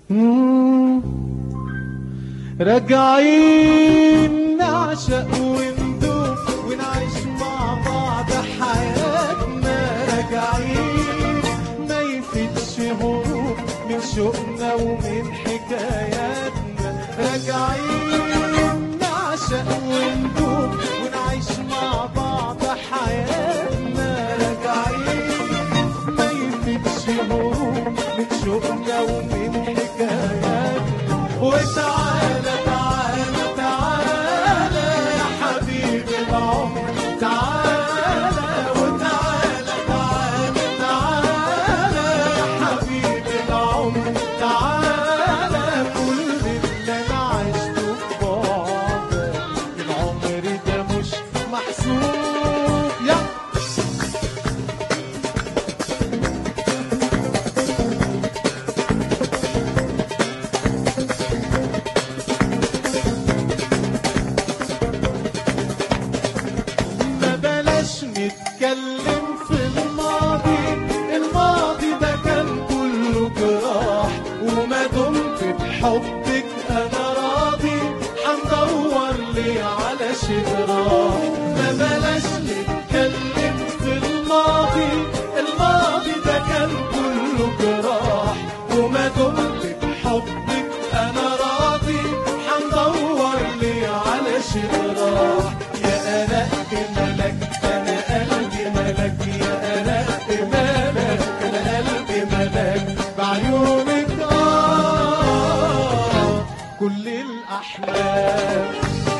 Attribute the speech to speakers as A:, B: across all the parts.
A: مم. راجعين نعشق وندوب ونعيش مع بعض حياتنا راجعين ما يفيدش هروب من شوقنا ومن حكاياتنا راجعين نعشق وندوب ونعيش مع بعض حياتنا راجعين ما يفيدش هروب من شوقنا ومن حكاياتنا وتعالى تعالى تعالى يا حبيبي العمر تعالى وتعالى تعالى تعالى يا حبيبي العمر تعالى كل اللي انا عشته في بعدك العمر ده مش محسوب يا ما بلاش نتكلم في الماضي الماضي ده كان كله جراح وما دمت بحبك انا راضي هندور لي على شجراح ما بلاش نتكلم في الماضي الماضي ده كان كله جراح وما دمت بحبك انا راضي هندور لي على شجراح يا أرق ملك أنا قلبي ملك يا أرق ملك أنا قلبي ملك بعيونك آه كل الأحلام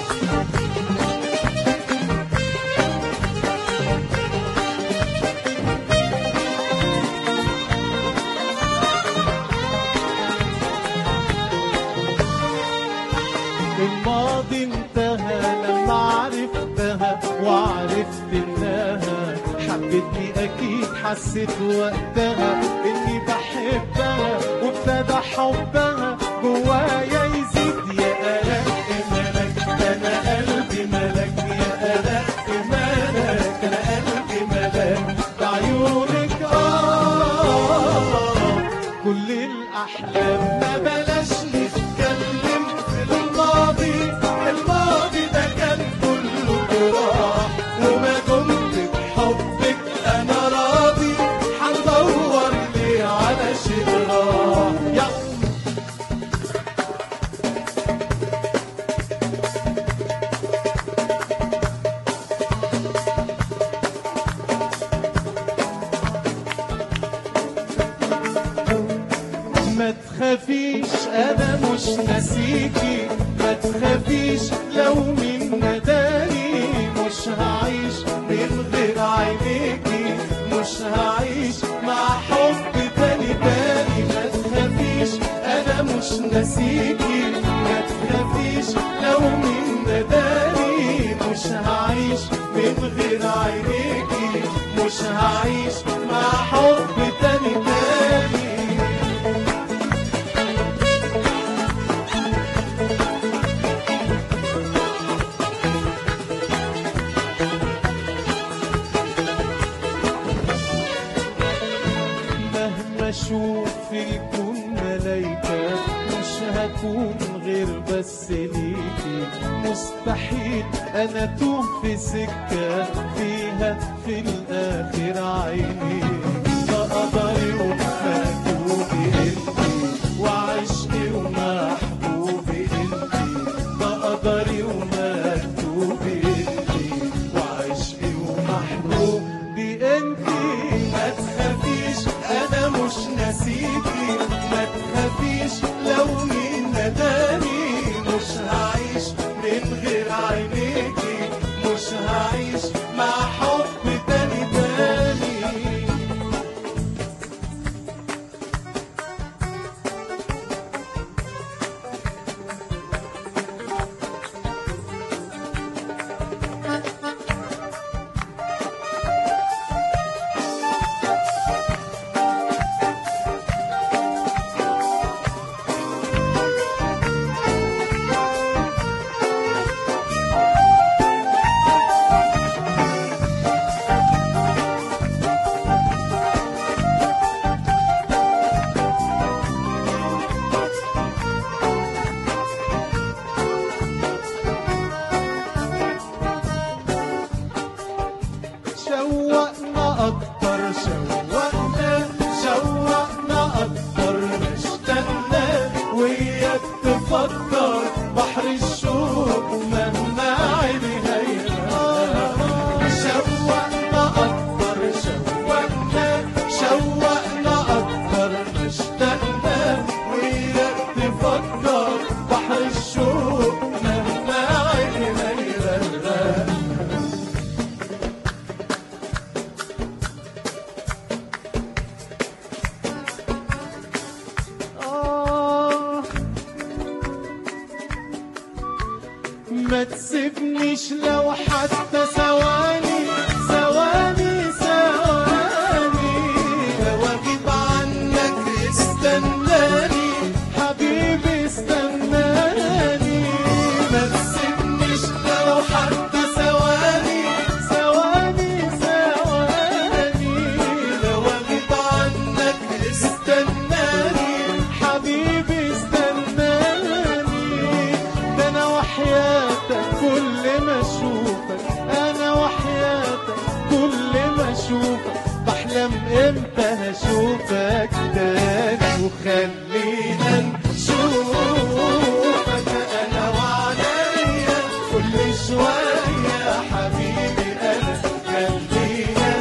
A: الماضي انتهى لما عرفتها وعرفت انها حبتني اكيد حسيت وقتها اني بحبها وابتدى حبها جوايا يزيد يا أرق ملك انا قلبي ملك يا أرق ملك انا قلبي ملك بعيونك اه كل الاحلام ما بلاش نتكلم في الماضي الماضي ده كان كله جراح وما دمت بحبك انا راضي هندور لي على شجراح يلا ما تخافيش انا مش ناسيكي ما تخافيش لو مين نداني مش هعيش من غير عينيكي مش هعيش مع حب تاني تاني ما تخافيش انا مش ناسيكي ما تخافيش لو مين نداني مش هعيش من غير عينيكي مش هعيش مع حب تاني تاني مهما اشوف في الكون ملايكة مش هكون غير بس ليكي مستحيل انا اتوه في سكة فيها في الاخر عيني ده قدري ومكتوبي انتي وعشقي ومحبوبي انتي ده قدري ومكتوبي انتي وعشقي ومحبوبي انتي ما تخافيش انا مش ناسيكي ما تخافيش لو مين نداني مش هعيش من غير عينيكي مش هعيش مع حب تاني تاني ما تسيبنيش لو حتى ثواني ثواني ثواني لو اغيب عنك استناني حبيبي استناني ما تسيبنيش لو حتى ثواني ثواني ثواني لو اغيب عنك استناني حبيبي استناني ده انا وحياتك كل ما اشوفك انا وحياتك كل ما اشوفك بحلم امتى هشوفك تاني وخلينا نشوفك انا وعليا كل شويه حبيبي انا خلينا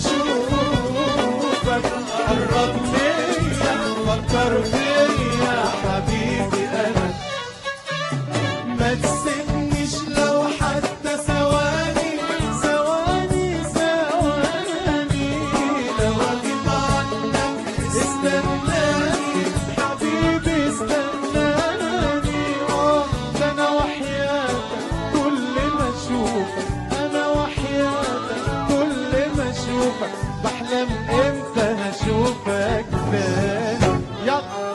A: نشوفك قرب ليا فكر فيا حبيبي انا ما تسيبنيش لو حتى ثواني ثواني ثواني لو اغيب عنك استناني حبيبي استناني اه ده انا وحياتك كل ما اشوفك انا وحياتك كل ما اشوفك بحلم امتى هشوفك تاني يلا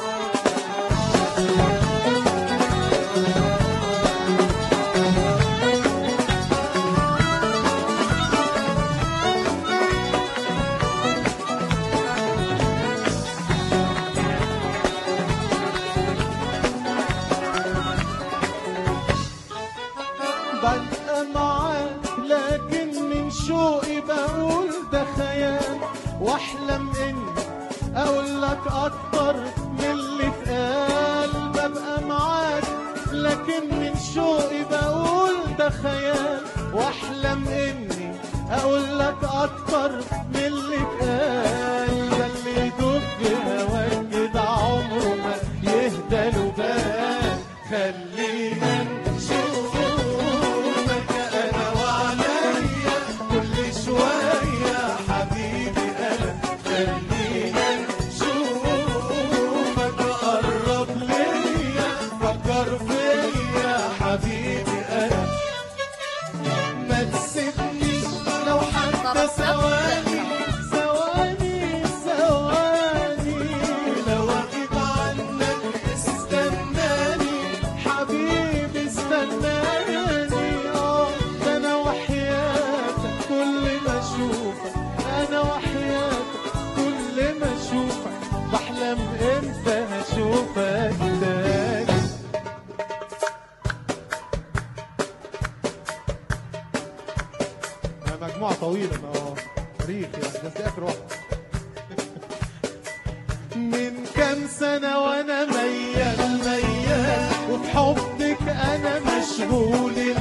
A: ببقى معاك لكن من شوقي بقول ده خيال واحلم اني اقول لك اكتر من اللي اتقال ببقى معاك لكن من شوقي بقول ده خيال واحلم اني اقول لك اكتر من اللي اتقال ده اللي يدوب في هواك كده عمره ما يهدى له بال خلينا نشوفك انا وعليا كل شويه حبيبي انا خلينا نشوفك قرب ليا فكر فيا حبيبي انا ما تسيبنيش لو حتى ثواني ثواني ثواني لو اغيب عنك استناني حبيبي استناني اه ده انا وحياتك كل ما اشوفك انا وحياتك كل ما اشوفك بحلم امتى هشوفك تاني مجموعة طويلة ما تاريخ يعني بس دي آخر واحدة من كام سنة وأنا ميال ميال وفي حبك أنا مشغول